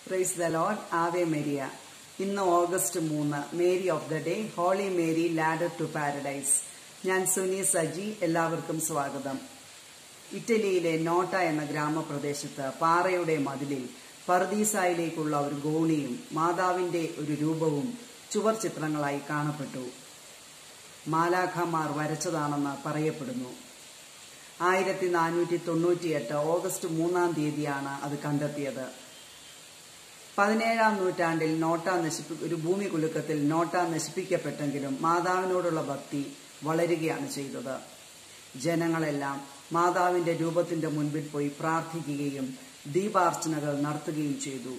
price the Lord Ave Maria ഇന്ന് August മൂന്ന് Mary of the day holy Mary ladder to paradise ഞാൻ സുനി സജി എല്ലാവർക്കും സ്വാഗതം ഇറ്റലിയിലെ നോട്ട എന്ന ഗ്രാമപ്രദേശത്ത് പാറയുടെ മതിലിൽ പർദീസായിലേക്കുള്ള ഒരു ഗോണിയും മാതാവിന്റെ ഒരു രൂപവും ചുവർ ചിത്രങ്ങളായി കാണപ്പെട്ടു മാലാഖമാർ വരച്ചതാണെന്ന് പറയപ്പെടുന്നു ആയിരത്തി നാനൂറ്റി തൊണ്ണൂറ്റിയെട്ട് ഓഗസ്റ്റ് മൂന്നാം തീയതിയാണ് അത് കണ്ടെത്തിയത് പതിനേഴാം നൂറ്റാണ്ടിൽ നോട്ട നശിപ്പി ഒരു ഭൂമി കുലുക്കത്തിൽ നോട്ട നശിപ്പിക്കപ്പെട്ടെങ്കിലും മാതാവിനോടുള്ള ഭക്തി വളരുകയാണ് ചെയ്തത് ജനങ്ങളെല്ലാം മാതാവിന്റെ രൂപത്തിന്റെ മുൻപിൽ പോയി പ്രാർത്ഥിക്കുകയും ദീപാർച്ചനകൾ നടത്തുകയും ചെയ്തു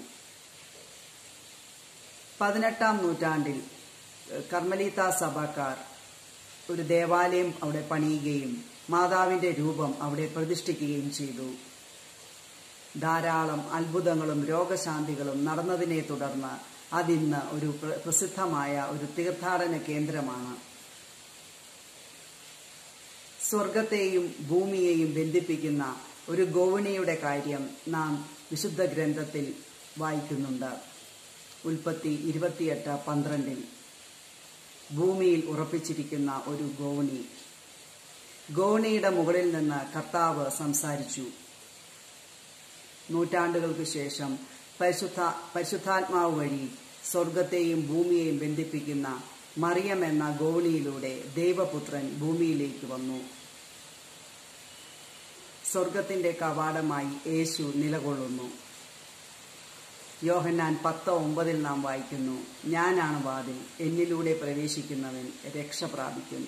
പതിനെട്ടാം നൂറ്റാണ്ടിൽ കർമ്മലീത്ത സഭക്കാർ ഒരു ദേവാലയം അവിടെ പണിയുകയും മാതാവിന്റെ രൂപം അവിടെ പ്രതിഷ്ഠിക്കുകയും ചെയ്തു ധാരാളം അത്ഭുതങ്ങളും രോഗശാന്തികളും നടന്നതിനെ തുടർന്ന് അതിന്ന് ഒരു പ്രസിദ്ധമായ ഒരു തീർത്ഥാടന കേന്ദ്രമാണ് സ്വർഗത്തെയും ഭൂമിയെയും ബന്ധിപ്പിക്കുന്ന ഒരു ഗോവണിയുടെ കാര്യം നാം വിശുദ്ധ ഗ്രന്ഥത്തിൽ വായിക്കുന്നുണ്ട് ഉൽപ്പത്തി ഇരുപത്തിയെട്ട് പന്ത്രണ്ടിൽ ഭൂമിയിൽ ഉറപ്പിച്ചിരിക്കുന്ന ഒരു ഗോവണി ഗോവണിയുടെ മുകളിൽ നിന്ന് കർത്താവ് സംസാരിച്ചു നൂറ്റാണ്ടുകൾക്ക് ശേഷം പരിശുദ്ധ പരിശുദ്ധാത്മാവ് വഴി സ്വർഗത്തെയും ഭൂമിയെയും ബന്ധിപ്പിക്കുന്ന മറിയം എന്ന ഗോവണിയിലൂടെ ദൈവപുത്രൻ ഭൂമിയിലേക്ക് വന്നു സ്വർഗത്തിന്റെ കവാടമായി യേശു നിലകൊള്ളുന്നു യോഹന്നാൻ പത്ത് ഒമ്പതിൽ നാം വായിക്കുന്നു ഞാനാണ് വാതിൽ എന്നിലൂടെ പ്രവേശിക്കുന്നവൻ രക്ഷ പ്രാപിക്കും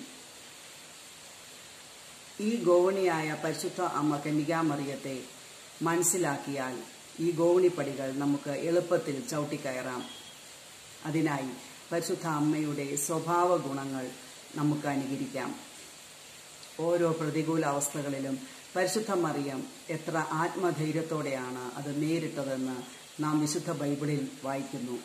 ഈ ഗോവണിയായ പരിശുദ്ധ അമ്മ കന്യകാമറിയത്തെ മനസ്സിലാക്കിയാൽ ഈ ഗോവണിപ്പടികൾ നമുക്ക് എളുപ്പത്തിൽ ചവിട്ടിക്കയറാം അതിനായി പരിശുദ്ധ അമ്മയുടെ സ്വഭാവ ഗുണങ്ങൾ നമുക്ക് അനുകരിക്കാം ഓരോ പ്രതികൂല അവസ്ഥകളിലും പരിശുദ്ധ മറിയം എത്ര ആത്മധൈര്യത്തോടെയാണ് അത് നേരിട്ടതെന്ന് നാം വിശുദ്ധ ബൈബിളിൽ വായിക്കുന്നു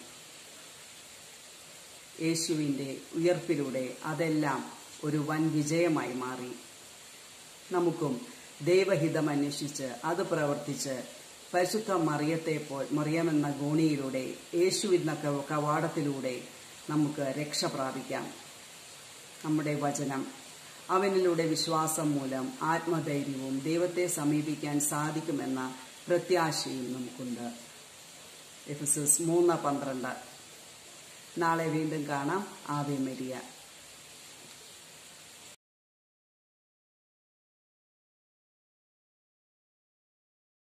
യേശുവിൻ്റെ ഉയർപ്പിലൂടെ അതെല്ലാം ഒരു വൻ വിജയമായി മാറി നമുക്കും ദൈവഹിതം അന്വേഷിച്ച് അത് പ്രവർത്തിച്ച് പരിശുദ്ധ മറിയത്തെ പോൽ മറിയമെന്ന ഗോണിയിലൂടെ യേശു എന്ന കവാടത്തിലൂടെ നമുക്ക് രക്ഷ പ്രാപിക്കാം നമ്മുടെ വചനം അവനിലൂടെ വിശ്വാസം മൂലം ആത്മധൈര്യവും ദൈവത്തെ സമീപിക്കാൻ സാധിക്കുമെന്ന പ്രത്യാശയും നമുക്കുണ്ട് എഫ് എസ് മൂന്ന് പന്ത്രണ്ട് നാളെ വീണ്ടും കാണാം ആവേ മരിയ